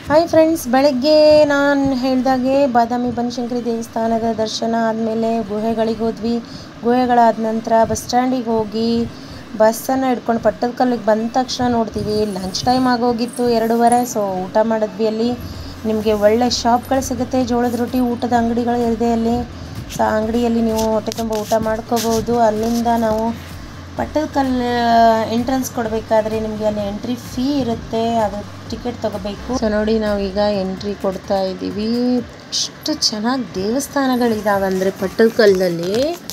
hi friends ಬೆಳಗ್ಗೆ ನಾನು ಹೇಳ್ದಾಗೆ ಬಾದಾಮಿ ಬನಶಂಕರಿ ದೇವಸ್ಥಾನದ ದರ್ಶನ ಆದಮೇಲೆ ಗುಹೆಗಳಿಗೆ ಹೋದ್ವಿ ಗುಹೆಗಳಾದ ನಂತರ ಬಸ್ ಸ್ಟ್ಯಾಂಡಿಗೆ ಹೋಗಿ ಬಸ್ಸನ್ನು ಹಿಡ್ಕೊಂಡು ಪಟ್ಟದಕಲ್ಲಿಗೆ ಬಂದ ತಕ್ಷಣ ನೋಡ್ತೀವಿ ಲಂಚ್ ಟೈಮ್ ಆಗೋಗಿತ್ತು ಎರಡೂವರೆ ಸೊ ಊಟ ಮಾಡಿದ್ವಿ ಅಲ್ಲಿ ನಿಮಗೆ ಒಳ್ಳೆ ಶಾಪ್ಗಳು ಸಿಗುತ್ತೆ ಜೋಳದ ರೊಟ್ಟಿ ಊಟದ ಅಂಗಡಿಗಳು ಇದೆ ಅಲ್ಲಿ ಸೊ ಆ ಅಂಗಡಿಯಲ್ಲಿ ನೀವು ಹೊಟ್ಟೆ ತುಂಬ ಊಟ ಮಾಡ್ಕೋಬೋದು ಅಲ್ಲಿಂದ ನಾವು ಪಟ್ಟದಕಲ್ಲು ಎಂಟ್ರೆನ್ಸ್ ಕೊಡಬೇಕಾದ್ರೆ ನಿಮಗೆ ಅಲ್ಲಿ ಎಂಟ್ರಿ ಫೀ ಇರುತ್ತೆ ಅದು ಟಿಕೆಟ್ ತಗೋಬೇಕು ಸೊ ನೋಡಿ ನಾವೀಗ ಎಂಟ್ರಿ ಕೊಡ್ತಾ ಇದ್ದೀವಿ ಎಷ್ಟು ಚೆನ್ನಾಗಿ ದೇವಸ್ಥಾನಗಳಿದಾವೆ ಅಂದರೆ ಪಟ್ಟದಕಲ್ಲಲ್ಲಿ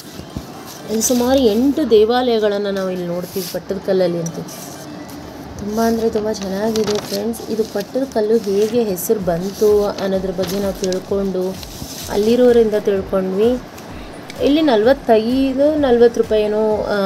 ಇಲ್ಲಿ ಸುಮಾರು ಎಂಟು ದೇವಾಲಯಗಳನ್ನು ನಾವು ಇಲ್ಲಿ ನೋಡ್ತೀವಿ ಪಟ್ಟದಕಲ್ಲಲ್ಲಿ ಅಂತೂ ತುಂಬ ಅಂದರೆ ತುಂಬ ಚೆನ್ನಾಗಿದೆ ಫ್ರೆಂಡ್ಸ್ ಇದು ಪಟ್ಟದಕಲ್ಲು ಹೇಗೆ ಹೆಸರು ಬಂತು ಅನ್ನೋದ್ರ ಬಗ್ಗೆ ನಾವು ತಿಳ್ಕೊಂಡು ಅಲ್ಲಿರೋರಿಂದ ತಿಳ್ಕೊಂಡ್ವಿ ಇಲ್ಲಿ ನಲ್ವತ್ತೈದು ನಲ್ವತ್ತು ರೂಪಾಯಿನೋ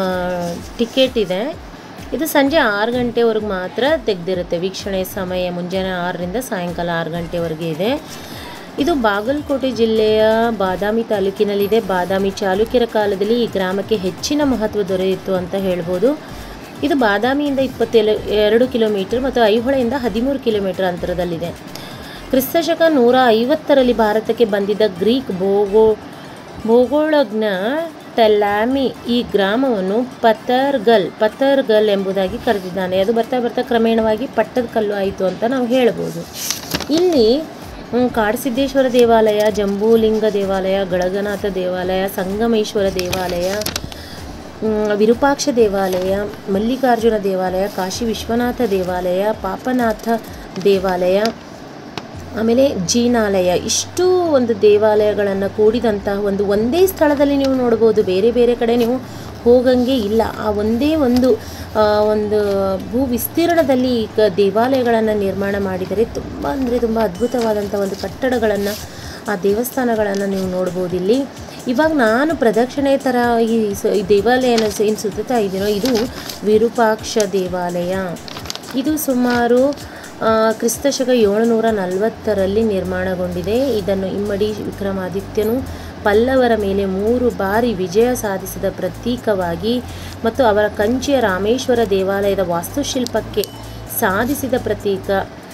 ಟಿಕೆಟ್ ಇದೆ ಇದು ಸಂಜೆ ಆರು ಗಂಟೆವರೆಗೆ ಮಾತ್ರ ತೆಗೆದಿರುತ್ತೆ ವೀಕ್ಷಣೆ ಸಮಯ ಮುಂಜಾನೆ ಆರರಿಂದ ಸಾಯಂಕಾಲ ಆರು ಗಂಟೆವರೆಗೆ ಇದೆ ಇದು ಬಾಗಲಕೋಟೆ ಜಿಲ್ಲೆಯ ಬಾದಾಮಿ ತಾಲೂಕಿನಲ್ಲಿದೆ ಬಾದಾಮಿ ಚಾಲುಕ್ಯರ ಕಾಲದಲ್ಲಿ ಈ ಗ್ರಾಮಕ್ಕೆ ಹೆಚ್ಚಿನ ಮಹತ್ವ ದೊರೆಯಿತು ಅಂತ ಹೇಳ್ಬೋದು ಇದು ಬಾದಾಮಿಯಿಂದ ಇಪ್ಪತ್ತೇಳು ಎರಡು ಕಿಲೋಮೀಟರ್ ಮತ್ತು ಐಹೊಳೆಯಿಂದ ಹದಿಮೂರು ಕಿಲೋಮೀಟರ್ ಅಂತರದಲ್ಲಿದೆ ಕ್ರಿಸ್ತಶಕ ನೂರ ಐವತ್ತರಲ್ಲಿ ಭಾರತಕ್ಕೆ ಬಂದಿದ್ದ ಗ್ರೀಕ್ ಭೋಗೋ ಭೂಗೋಳಜ್ಞ ಟೆಲ್ಲಾಮಿ ಈ ಗ್ರಾಮವನ್ನು ಪತರ್ಗಲ್ ಪತರ್ಗಲ್ ಎಂಬುದಾಗಿ ಕರೆದಿದ್ದಾನೆ ಅದು ಬರ್ತಾ ಬರ್ತಾ ಕ್ರಮೇಣವಾಗಿ ಪಟ್ಟದ ಕಲ್ಲು ಆಯಿತು ಅಂತ ನಾವು ಹೇಳ್ಬೋದು ಇಲ್ಲಿ ಹ್ಮ್, ಕಾಡಸಿದ್ದೇಶ್ವರ ದೇವಾಲಯ ಜಂಬೂಲಿಂಗ ದೇವಾಲಯ ಗಳಗನಾಥ ದೇವಾಲಯ ಸಂಗಮೇಶ್ವರ ದೇವಾಲಯ ಹ್ಮ್, ವಿರೂಪಾಕ್ಷ ದೇವಾಲಯ ಮಲ್ಲಿಕಾರ್ಜುನ ದೇವಾಲಯ ಕಾಶಿ ವಿಶ್ವನಾಥ ದೇವಾಲಯ ಪಾಪನಾಥ ದೇವಾಲಯ ಆಮೇಲೆ ಜೀನಾಲಯ ಇಷ್ಟು ಒಂದು ದೇವಾಲಯಗಳನ್ನು ಕೂಡಿದಂತಹ ಒಂದು ಒಂದೇ ಸ್ಥಳದಲ್ಲಿ ನೀವು ನೋಡ್ಬೋದು ಬೇರೆ ಬೇರೆ ಕಡೆ ನೀವು ಹೋಗಂಗೆ ಇಲ್ಲ ಆ ಒಂದೇ ಒಂದು ಆ, ಒಂದು ಭೂ ವಿಸ್ತೀರ್ಣದಲ್ಲಿ ಈಗ ದೇವಾಲಯಗಳನ್ನು ನಿರ್ಮಾಣ ಮಾಡಿದರೆ ತುಂಬ ಅಂದರೆ ತುಂಬ ಅದ್ಭುತವಾದಂಥ ಒಂದು ಕಟ್ಟಡಗಳನ್ನು ಆ ದೇವಸ್ಥಾನಗಳನ್ನು ನೀವು ನೋಡ್ಬೋದು ಇಲ್ಲಿ ಇವಾಗ ನಾನು ಪ್ರದಕ್ಷಿಣೆ ಥರ ಈ ಸ- ಈ ದೇವಾಲಯನ ಸ- ಏನು ಸುತ್ತುತ್ತಾ ಇದ್ದೀನೋ ಇದು ವಿರೂಪಾಕ್ಷ ದೇವಾಲಯ ಇದು ಸುಮಾರು ಆ, ಕ್ರಿಸ್ತಶಕ ಏಳುನೂರ ನಲವತ್ತರಲ್ಲಿ ನಿರ್ಮಾಣಗೊಂಡಿದೆ ಇದನ್ನು ಇಮ್ಮಡಿ ವಿಕ್ರಮಾದಿತ್ಯನು ಪಲ್ಲವರ ಮೇಲೆ ಮೂರು ಬಾರಿ ವಿಜಯ ಸಾಧಿಸಿದ ಪ್ರತೀಕವಾಗಿ ಮತ್ತು ಅವರ ಕಂಚಿಯ ರಾಮೇಶ್ವರ ದೇವಾಲಯದ ವಾಸ್ತುಶಿಲ್ಪಕ್ಕೆ ಸಾಧಿಸಿದ ಪ್ರತೀಕ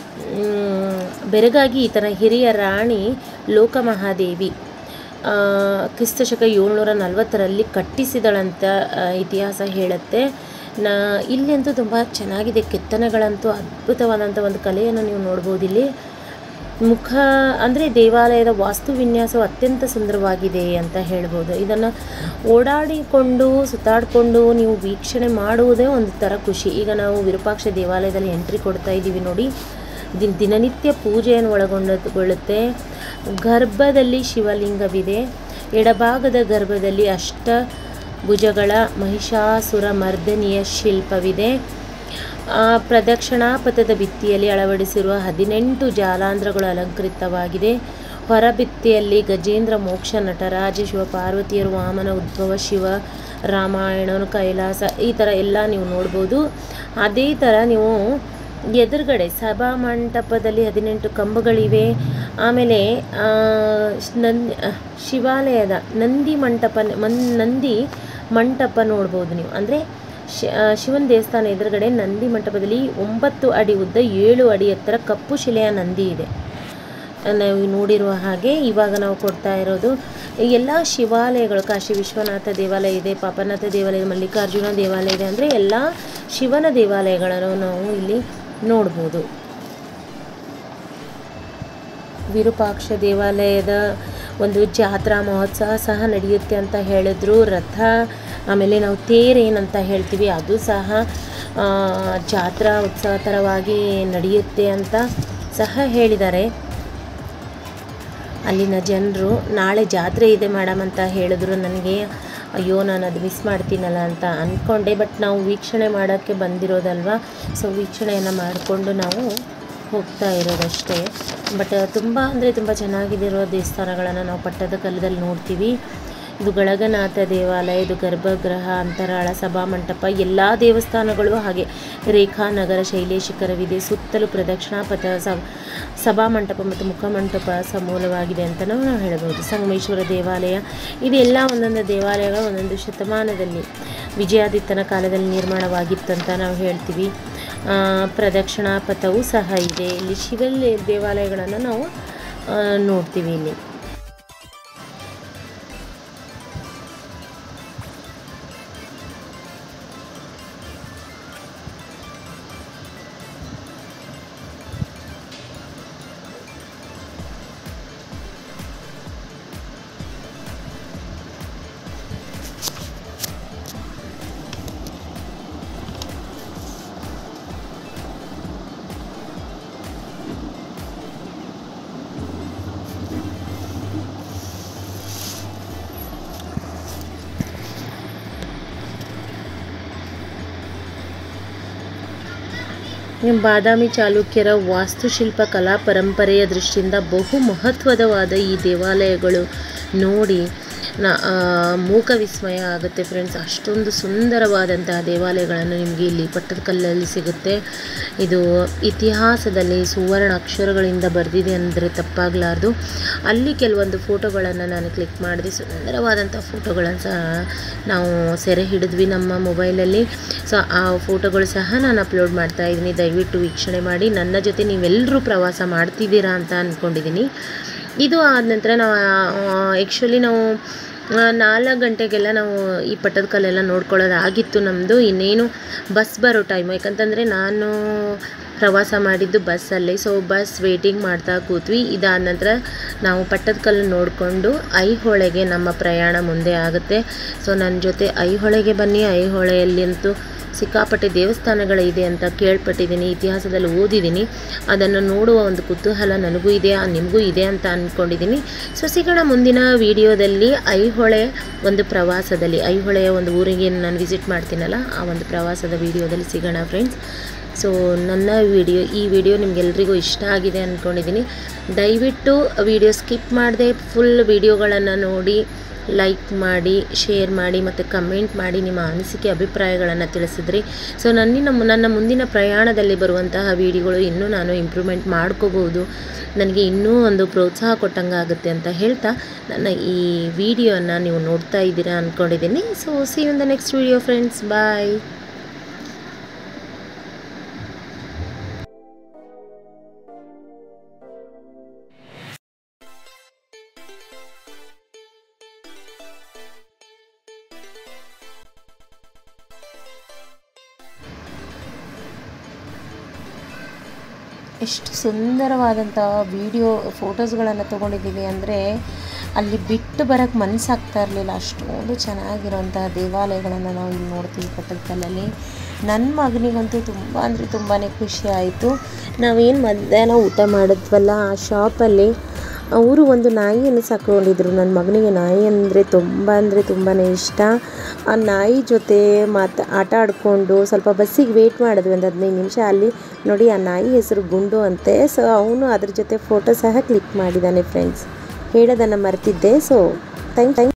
ಮ್, ಬೆರಗಾಗಿ ಈತನ ಹಿರಿಯ ರಾಣಿ ಲೋಕಮಹಾದೇವಿ ಆ, ಕ್ರಿಸ್ತಶಕ ಏಳ್ನೂರ ನಲವತ್ತರಲ್ಲಿ ಕಟ್ಟಿಸಿದಳಂತ ಆ, ಇತಿಹಾಸ ಹೇಳುತ್ತೆ ನಾ ಇಲ್ಲಂತೂ ತುಂಬ ಚೆನ್ನಾಗಿದೆ ಕೆತ್ತನೆಗಳಂತೂ ಅದ್ಭುತವಾದಂಥ ಒಂದು ಕಲೆಯನ್ನು ನೀವು ನೋಡ್ಬೋದು ಇಲ್ಲಿ ಮುಖ ಅಂದರೆ ದೇವಾಲಯದ ವಾಸ್ತು ವಿನ್ಯಾಸವು ಅತ್ಯಂತ ಸುಂದರವಾಗಿದೆ ಅಂತ ಹೇಳ್ಬೋದು ಇದನ್ನು ಓಡಾಡಿಕೊಂಡು ಸುತ್ತಾಡಿಕೊಂಡು ನೀವು ವೀಕ್ಷಣೆ ಮಾಡುವುದೇ ಒಂದು ಥರ ಖುಷಿ ಈಗ ನಾವು ವಿರೂಪಾಕ್ಷ ದೇವಾಲಯದಲ್ಲಿ ಎಂಟ್ರಿ ಕೊಡ್ತಾ ಇದ್ದೀವಿ ನೋಡಿ ದಿನ ದಿನನಿತ್ಯ ಪೂಜೆಯನ್ನು ಒಳಗೊಂಡಗೊಳ್ಳುತ್ತೆ ಗರ್ಭದಲ್ಲಿ ಶಿವಲಿಂಗವಿದೆ ಎಡಭಾಗದ ಗರ್ಭದಲ್ಲಿ ಅಷ್ಟ ಭುಜಗಳ ಮಹಿಷಾಸುರ ಮರ್ದನಿಯ ಶಿಲ್ಪವಿದೆ ಆ, ಪ್ರದಕ್ಷಿಣಾಪಥದ ಭಿತ್ತಿಯಲ್ಲಿ ಅಳವಡಿಸಿರುವ ಹದಿನೆಂಟು ಜಾಲಾಂಧ್ರಗಳು ಅಲಂಕೃತವಾಗಿದೆ ಹೊರಭಿತ್ತಿಯಲ್ಲಿ ಗಜೇಂದ್ರ ಮೋಕ್ಷ ನಟರಾಜ ಶಿವ ಪಾರ್ವತಿಯರು ವಾಮನ ಉದ್ಭವ ಶಿವ ರಾಮಾಯಣನು ಕೈಲಾಸ ಈ ಥರ ಎಲ್ಲ ನೀವು ನೋಡ್ಬೋದು ಅದೇ ಥರ ನೀವು ಎದುರುಗಡೆ ಸಭಾ ಮಂಟಪದಲ್ಲಿ ಹದಿನೆಂಟು ಕಂಬಗಳಿವೆ ಆಮೇಲೆ ಆ, ನನ್ ಶಿವಾಲಯದ ನಂದಿ ಮಂಟಪ ಮನ್ ನಂದಿ ಮಂಟಪ ನೋಡ್ಬೋದು ನೀವು ಅಂದರೆ ಶಿವನ ದೇವಸ್ಥಾನ ಎದುರುಗಡೆ ನಂದಿ ಮಂಟಪದಲ್ಲಿ ಒಂಬತ್ತು ಅಡಿ ಉದ್ದ ಏಳು ಅಡಿ ಎತ್ತರ ಕಪ್ಪು ಶಿಲೆಯ ನಂದಿ ಇದೆ ನಾವು ನೋಡಿರುವ ಹಾಗೆ ಇವಾಗ ನಾವು ಕೊಡ್ತಾ ಇರೋದು ಎಲ್ಲ ಶಿವಾಲಯಗಳು ಕಾಶಿ ವಿಶ್ವನಾಥ ದೇವಾಲಯ ಇದೆ ಪಾಪನಾಥ ದೇವಾಲಯ ಮಲ್ಲಿಕಾರ್ಜುನ ದೇವಾಲಯ ಇದೆ ಅಂದರೆ ಎಲ್ಲ ಶಿವನ ದೇವಾಲಯಗಳನ್ನು ನಾವು ಇಲ್ಲಿ ನೋಡ್ಬೋದು ವಿರೂಪಾಕ್ಷ ದೇವಾಲಯದ ಒಂದು ಜಾತ್ರಾ ಮಹೋತ್ಸವ ಸಹ ನಡೆಯುತ್ತೆ ಅಂತ ಹೇಳಿದ್ರು ರಥ ಆಮೇಲೆ ನಾವು ತೇರೇನಂತ ಹೇಳ್ತೀವಿ ಅದು ಸಹ ಆ, ಜಾತ್ರಾ ಉತ್ಸವ ಥರವಾಗಿ ನಡೆಯುತ್ತೆ ಅಂತ ಸಹ ಹೇಳಿದ್ದಾರೆ ಅಲ್ಲಿನ ಜನರು ನಾಳೆ ಜಾತ್ರೆ ಇದೆ ಮೇಡಮ್ ಅಂತ ಹೇಳಿದ್ರು ನನಗೆ ಅಯ್ಯೋ ನಾನು ಅದು ಮಿಸ್ ಮಾಡ್ತೀನಲ್ಲ ಅಂತ ಅಂದ್ಕೊಂಡೆ ಬಟ್ ನಾವು ವೀಕ್ಷಣೆ ಮಾಡೋಕ್ಕೆ ಬಂದಿರೋದಲ್ವ ಸೊ ವೀಕ್ಷಣೆಯನ್ನು ಮಾಡಿಕೊಂಡು ನಾವು ಹೋಗ್ತಾ ಇರೋದಷ್ಟೇ ಬಟ್ ತುಂಬ ಅಂದರೆ ತುಂಬ ಚೆನ್ನಾಗಿರೋ ದೇವಸ್ಥಾನಗಳನ್ನು ನಾವು ಪಟ್ಟದ ಕಲ್ಲದಲ್ಲಿ ನೋಡ್ತೀವಿ ಇದು ಗಳಗನಾಥ ದೇವಾಲಯ ಇದು ಗರ್ಭಗೃಹ ಅಂತರಾಳ ಸಭಾಮಂಟಪ ಎಲ್ಲ ದೇವಸ್ಥಾನಗಳು ಹಾಗೆ ರೇಖಾನಗರ ಶೈಲಿಯ ಶಿಖರವಿದೆ ಸುತ್ತಲೂ ಪ್ರದಕ್ಷಿಣಾಪಥ ಸಭ ಸಭಾಮಂಟಪ ಮತ್ತು ಮುಖಮಂಟಪ ಸಮೂಲವಾಗಿದೆ ಅಂತ ನಾವು ನಾವು ಹೇಳ್ಬೋದು ಸಂಗಮೇಶ್ವರ ದೇವಾಲಯ ಇದೆಲ್ಲ ಒಂದೊಂದು ದೇವಾಲಯಗಳು ಒಂದೊಂದು ಶತಮಾನದಲ್ಲಿ ವಿಜಯಾದಿತ್ಯನ ಕಾಲದಲ್ಲಿ ನಿರ್ಮಾಣವಾಗಿತ್ತು ಅಂತ ನಾವು ಹೇಳ್ತೀವಿ ಆ, ಪ್ರದಕ್ಷಿಣಾ ಪಥವೂ ಸಹ ಇದೆ ಇಲ್ಲಿ ಶಿವ ದೇವಾಲಯಗಳನ್ನು ನಾವು ಆ, ನೋಡ್ತೀವಿ ಇಲ್ಲಿ ಬಾದಾಮಿ ಚಾಲುಕ್ಯರ ವಾಸ್ತುಶಿಲ್ಪ ಕಲಾ ಪರಂಪರೆಯ ದೃಷ್ಟಿಯಿಂದ ಬಹು ಮಹತ್ವದವಾದ ಈ ದೇವಾಲಯಗಳು ನೋಡಿ ನ ಆ, ಮೂಕ ವಿಸ್ಮಯ ಆಗುತ್ತೆ ಫ್ರೆಂಡ್ಸ್ ಅಷ್ಟೊಂದು ಸುಂದರವಾದಂತಹ ದೇವಾಲಯಗಳನ್ನು ನಿಮಗೆ ಇಲ್ಲಿ ಪಟ್ಟದಕಲ್ಲಲ್ಲಿ ಸಿಗುತ್ತೆ ಇದು ಇತಿಹಾಸದಲ್ಲಿ ಸುವರ್ಣ ಅಕ್ಷರಗಳಿಂದ ಬರೆದಿದೆ ಅಂದರೆ ತಪ್ಪಾಗಲಾರ್ದು ಅಲ್ಲಿ ಕೆಲವೊಂದು ಫೋಟೋಗಳನ್ನು ನಾನು ಕ್ಲಿಕ್ ಮಾಡಿದೆ ಸುಂದರವಾದಂಥ ಫೋಟೋಗಳನ್ನು ಸಹ ನಾವು ಸೆರೆ ಹಿಡಿದ್ವಿ ನಮ್ಮ ಮೊಬೈಲಲ್ಲಿ ಸೊ ಆ ಫೋಟೋಗಳು ಸಹ ನಾನು ಅಪ್ಲೋಡ್ ಮಾಡ್ತಾ ಇದ್ದೀನಿ ದಯವಿಟ್ಟು ವೀಕ್ಷಣೆ ಮಾಡಿ ನನ್ನ ಜೊತೆ ನೀವೆಲ್ಲರೂ ಪ್ರವಾಸ ಮಾಡ್ತಿದ್ದೀರಾ ಅಂತ ಅಂದ್ಕೊಂಡಿದ್ದೀನಿ ಇದು ಆದ ನಂತರ ನಾವು ಆ್ಯಕ್ಚುಲಿ ನಾವು ಆ, ನಾಲ್ಕು ಗಂಟೆಗೆಲ್ಲ ನಾವು ಈ ಪಟ್ಟದಕಲ್ಲೆಲ್ಲ ನೋಡ್ಕೊಳ್ಳೋದಾಗಿತ್ತು ನಮ್ಮದು ಇನ್ನೇನು ಬಸ್ ಬರೋ ಟೈಮು ಯಾಕಂತಂದರೆ ನಾನು ಪ್ರವಾಸ ಮಾಡಿದ್ದು ಬಸ್ಸಲ್ಲಿ ಸೊ ಬಸ್ ವೇಟಿಂಗ್ ಮಾಡ್ತಾ ಕೂತ್ವಿ ಇದಾದ ನಂತರ ನಾವು ಪಟ್ಟದಕಲ್ಲು ನೋಡಿಕೊಂಡು ಐಹೊಳೆಗೆ ನಮ್ಮ ಪ್ರಯಾಣ ಮುಂದೆ ಆಗುತ್ತೆ ಸೊ ನನ್ನ ಜೊತೆ ಐಹೊಳೆಗೆ ಬನ್ನಿ ಐಹೊಳೆಯಲ್ಲಂತೂ ಸಿಕ್ಕಾಪಟ್ಟೆ ದೇವಸ್ಥಾನಗಳಿದೆ ಅಂತ ಕೇಳ್ಪಟ್ಟಿದ್ದೀನಿ ಇತಿಹಾಸದಲ್ಲಿ ಓದಿದ್ದೀನಿ ಅದನ್ನು ನೋಡುವ ಒಂದು ಕುತೂಹಲ ನನಗೂ ಇದೆ ಆ ನಿಮಗೂ ಇದೆ ಅಂತ ಅಂದ್ಕೊಂಡಿದ್ದೀನಿ ಸೊ ಸಿಗೋಣ ಮುಂದಿನ ವಿಡಿಯೋದಲ್ಲಿ ಐಹೊಳೆ ಒಂದು ಪ್ರವಾಸದಲ್ಲಿ ಐಹೊಳೆಯ ಒಂದು ಊರಿಗೆ ನಾನು ವಿಸಿಟ್ ಮಾಡ್ತೀನಲ್ಲ ಆ ಒಂದು ಪ್ರವಾಸದ ವಿಡಿಯೋದಲ್ಲಿ ಸಿಗೋಣ ಫ್ರೆಂಡ್ಸ್ ಸೊ ನನ್ನ ವಿಡಿಯೋ ಈ ವಿಡಿಯೋ ನಿಮಗೆಲ್ರಿಗೂ ಇಷ್ಟ ಆಗಿದೆ ಅಂದ್ಕೊಂಡಿದ್ದೀನಿ ದಯವಿಟ್ಟು ವಿಡಿಯೋ ಸ್ಕಿಪ್ ಮಾಡದೆ ಫುಲ್ ವಿಡಿಯೋಗಳನ್ನು ನೋಡಿ ಲೈಕ್ ಮಾಡಿ ಶೇರ್ ಮಾಡಿ ಮತ್ತು ಕಮೆಂಟ್ ಮಾಡಿ ನಿಮ್ಮ ಅನಿಸಿಕೆ ಅಭಿಪ್ರಾಯಗಳನ್ನು ತಿಳಿಸಿದ್ರಿ ಸೊ ನನ್ನಿನ ನನ್ನ ಮುಂದಿನ ಪ್ರಯಾಣದಲ್ಲಿ ಬರುವಂತಹ ವಿಡಿಯೋಗಳು ಇನ್ನೂ ನಾನು ಇಂಪ್ರೂವ್ಮೆಂಟ್ ಮಾಡ್ಕೋಬೋದು ನನಗೆ ಇನ್ನೂ ಒಂದು ಪ್ರೋತ್ಸಾಹ ಕೊಟ್ಟಂಗೆ ಆಗುತ್ತೆ ಅಂತ ಹೇಳ್ತಾ ನನ್ನ ಈ ವಿಡಿಯೋನ ನೀವು ನೋಡ್ತಾ ಇದ್ದೀರಾ ಅಂದ್ಕೊಂಡಿದ್ದೀನಿ so see in the next video friends bye ಎಷ್ಟು ಸುಂದರವಾದಂಥ ವಿಡಿಯೋ ಫೋಟೋಸ್ಗಳನ್ನು ತೊಗೊಂಡಿದ್ದೀವಿ ಅಂದರೆ ಅಲ್ಲಿ ಬಿಟ್ಟು ಬರೋಕ್ಕೆ ಮನಸ್ಸಾಗ್ತಾ ಇರಲಿಲ್ಲ ಅಷ್ಟೊಂದು ಚೆನ್ನಾಗಿರೋಂಥ ದೇವಾಲಯಗಳನ್ನು ನಾವು ಇಲ್ಲಿ ನೋಡ್ತೀವಿ ಪಟ್ಟದಕಲ್ಲಲ್ಲಿ ನನ್ನ ಮಗನಿಗಂತೂ ತುಂಬ ಅಂದರೆ ತುಂಬಾ ಖುಷಿ ಆಯಿತು ನಾವೇನು ಮಧ್ಯಾಹ್ನ ಊಟ ಮಾಡಿದ್ವಲ್ಲ ಆ ಶಾಪಲ್ಲಿ ಅವರು ಒಂದು ನಾಯಿಯನ್ನು ಸಾಕೊಂಡಿದ್ರು ನನ್ನ ಮಗನಿಗೆ ನಾಯಿ ಅಂದರೆ ತುಂಬ ಅಂದರೆ ತುಂಬಾ ಇಷ್ಟ ಆ ನಾಯಿ ಜೊತೆ ಮಾತು ಆಟ ಆಡಿಕೊಂಡು ಸ್ವಲ್ಪ ಬಸ್ಸಿಗೆ ವೆಯ್ಟ್ ಮಾಡಿದ್ವಿ ಒಂದು ಹದಿನೈದು ನಿಮಿಷ ಅಲ್ಲಿ ನೋಡಿ ಆ ನಾಯಿ ಹೆಸರು ಗುಂಡು ಅಂತೆ ಸೊ ಅವನು ಅದ್ರ ಜೊತೆ ಫೋಟೋ ಸಹ ಕ್ಲಿಕ್ ಮಾಡಿದ್ದಾನೆ ಫ್ರೆಂಡ್ಸ್ ಹೇಳೋದನ್ನು ಮರ್ತಿದ್ದೆ ಸೊ ಥ್ಯಾಂಕ್ ಥ್ಯಾಂಕ್